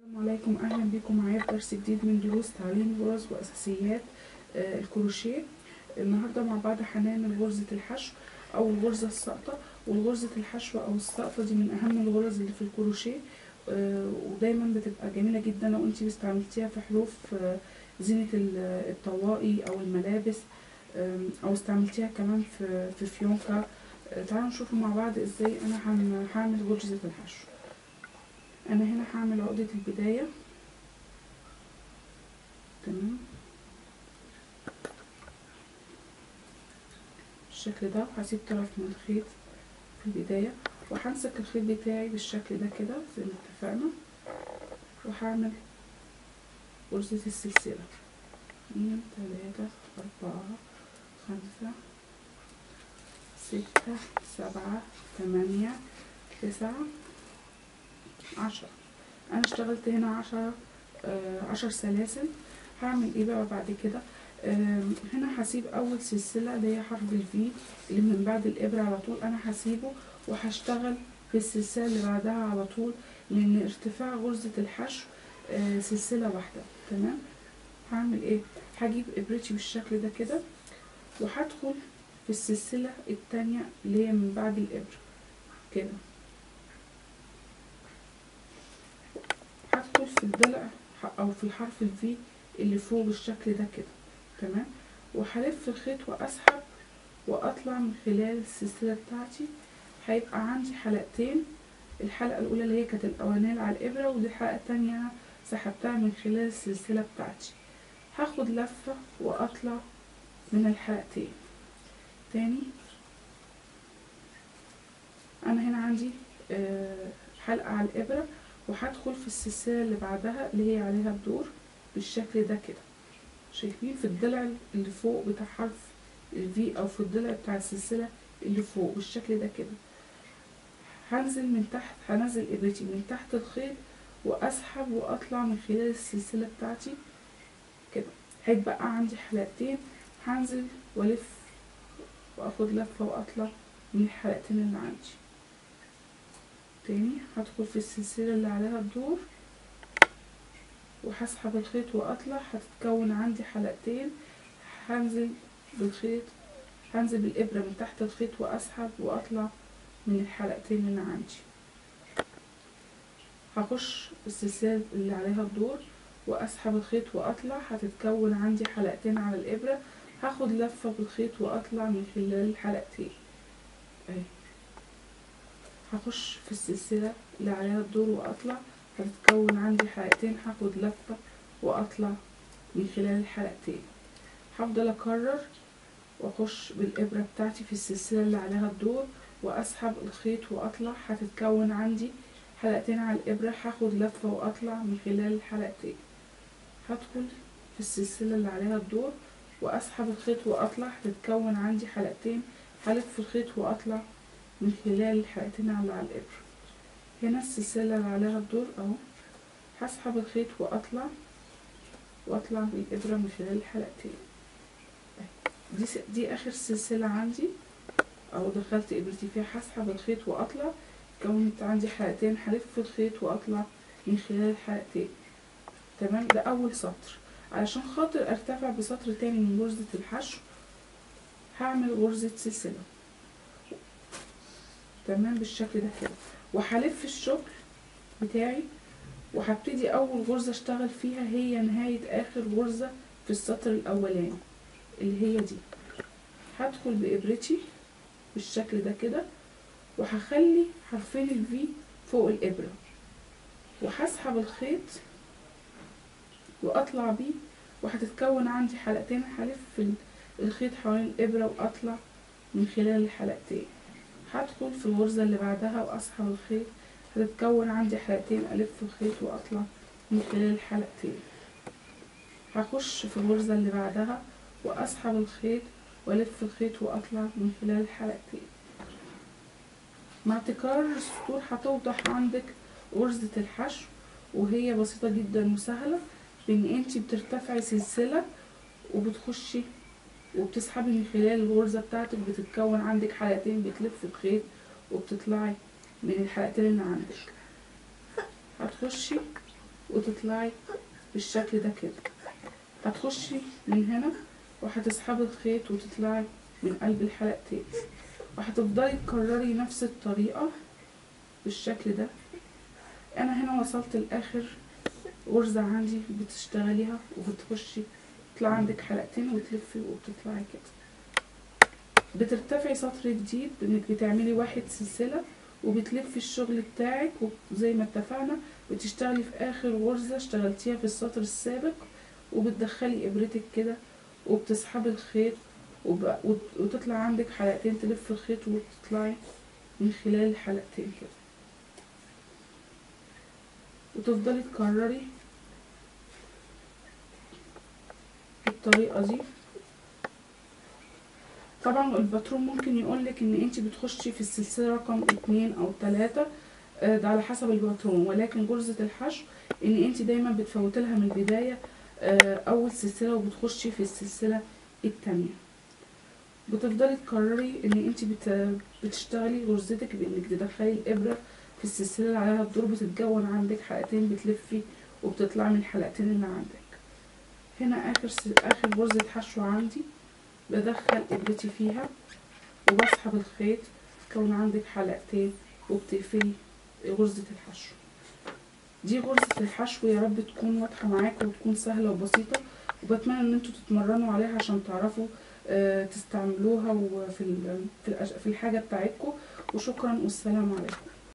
السلام عليكم اهلا بكم معايا في درس جديد من دروس تعليم غرز واساسيات آه، الكروشيه النهارده مع بعض هنعمل غرزه الحشو او الغرزه الساقطه والغرزه الحشو او الساقطه دي من اهم الغرز اللي في الكروشيه آه، ودايما بتبقى جميله جدا لو انت استعملتيها في حروف آه، زينه ال- الطواقي او الملابس آم، او استعملتيها كمان في في فيونكه آه، تعالوا نشوف مع بعض ازاي انا هعمل- هعمل غرزه الحشو انا هنا هعمل عقدة البداية تمام بالشكل ده وهسيب طرف من الخيط في البداية وهمسك الخيط بتاعي بالشكل ده كده زي ما اتفقنا وهعمل غرزة السلسلة اتنين تلاتة أربعة خمسة ستة سبعة تمانية تسعة عشرة انا اشتغلت هنا عشرة آه عشر سلاسل هعمل ايه بقى بعد كده آم، هنا هسيب اول سلسلة اللي هي حرف الفي اللي من بعد الابرة على طول انا هسيبه وهشتغل في السلسلة اللي بعدها على طول لان ارتفاع غرزة الحشو آه سلسلة واحدة تمام هعمل ايه هجيب ابرتي بالشكل ده كده وهدخل في السلسلة التانية اللي هي من بعد الابرة كده هدخل في الضلع او في الحرف الفي اللي فوق بالشكل ده كده تمام وهلف الخيط واسحب واطلع من خلال السلسله بتاعتي هيبقى عندي حلقتين الحلقه الاولى اللي هي كانت الاولانيه على الابره ودي الحلقه التانية أنا سحبتها من خلال السلسله بتاعتي هاخد لفه واطلع من الحلقتين تاني انا هنا عندي آه، حلقه على الابره وهدخل في السلسلة اللي بعدها اللي هي عليها الدور بالشكل ده كده شايفين في الضلع اللي فوق بتاع حرف الفي او في الضلع بتاع السلسلة اللي فوق بالشكل ده كده هنزل من تحت هنزل ابرتي من تحت الخيط واسحب واطلع من خلال السلسلة بتاعتي كده هيتبقى عندي حلقتين هنزل والف واخد لفة واطلع من الحلقتين اللي عندي تاني هدخل في السلسلة اللي عليها الدور وهسحب الخيط واطلع هتتكون عندي حلقتين هنزل بالخيط هنزل بالابرة من تحت الخيط واسحب واطلع من الحلقتين اللي عندي هخش السلسلة اللي عليها الدور واسحب الخيط واطلع هتتكون عندي حلقتين على الابرة هاخد لفة بالخيط واطلع من خلال الحلقتين اهي هخش في السلسلة اللي عليها الدور واطلع هتتكون عندي حلقتين هاخد لفة واطلع من خلال الحلقتين هفضل اكرر واخش بالابرة بتاعتي في السلسلة اللي عليها الدور واسحب الخيط واطلع هتتكون عندي حلقتين على الابرة هاخد لفة واطلع من خلال الحلقتين هدخل في السلسلة اللي عليها الدور واسحب الخيط واطلع هتتكون عندي حلقتين هلف الخيط واطلع من خلال الحلقتين اللي على الابرة هنا السلسلة اللي عليها الدور اهو هسحب الخيط واطلع واطلع بالابرة من خلال الحلقتين دي س- دي اخر سلسلة عندي او دخلت ابرتي فيها هسحب الخيط واطلع كونت عندي حلقتين هلف الخيط واطلع من خلال الحلقتين تمام ده اول سطر علشان خاطر ارتفع بسطر تاني من غرزة الحشو هعمل غرزة سلسلة تمام بالشكل ده كده وهلف الشغل بتاعي وهبتدي اول غرزة اشتغل فيها هي نهاية اخر غرزة في السطر الاولاني اللي هي دي هدخل بابرتي بالشكل ده كده وهخلي حرفين الفي فوق الابرة وهسحب الخيط واطلع بيه وهتتكون عندي حلقتين هلف ال- الخيط حوالين الابرة واطلع من خلال الحلقتين هدخل في الغرزة اللي بعدها واسحب الخيط هتتكون عندي حلقتين الف الخيط واطلع من خلال الحلقتين هخش في الغرزة اللي بعدها واسحب الخيط والف الخيط واطلع من خلال الحلقتين مع تكرار السطور هتوضح عندك غرزة الحشو وهي بسيطة جدا وسهلة بان انتي بترتفعي سلسلة وبتخشي وبتسحبي من خلال الغرزة بتاعتك بتتكون عندك حلقتين بتلف الخيط وبتطلعي من الحلقتين اللي عندك هتخشي وتطلعي بالشكل ده كده هتخشي من هنا وهتسحبي الخيط وتطلعي من قلب الحلقتين وهتفضلي تكرري نفس الطريقة بالشكل ده انا هنا وصلت لاخر غرزة عندي بتشتغليها وبتخشي يطلع عندك حلقتين وتلفي وبتطلعي كده بترتفعي سطر جديد بانك بتعملي واحد سلسلة وبتلفي الشغل بتاعك وزي ما اتفقنا بتشتغلي في اخر غرزة اشتغلتيها في السطر السابق وبتدخلي ابرتك كده وبتسحبي الخيط وب... وت- وتطلع عندك حلقتين تلف الخيط وتطلعي من خلال الحلقتين كده وتفضلي تكرري بالطريقة دي طبعا الباترون ممكن يقولك ان انت بتخشي في السلسلة رقم اتنين او تلاتة آه، ده على حسب الباترون ولكن غرزة الحشو ان انت دايما بتفوتي لها من البداية آه، اول سلسلة وبتخشي في السلسلة التانية بتفضلي تكرري ان انت بت... بتشتغلي غرزتك بانك تدخلي الابرة في السلسلة اللي عليها الدور بتتكون عندك حلقتين بتلفي وبتطلعي من الحلقتين اللي عندك هنا اخر س... اخر غرزة حشو عندي بدخل ابرتي فيها وبسحب الخيط تكون عندك حلقتين وبتقفلي غرزة الحشو دي غرزة الحشو يا رب تكون واضحة معاكم وتكون سهلة وبسيطة وبتمنى ان انتوا تتمرنوا عليها عشان تعرفوا آه، تستعملوها وفي ال- في الأش- في الحاجة بتاعتكم وشكرا والسلام عليكم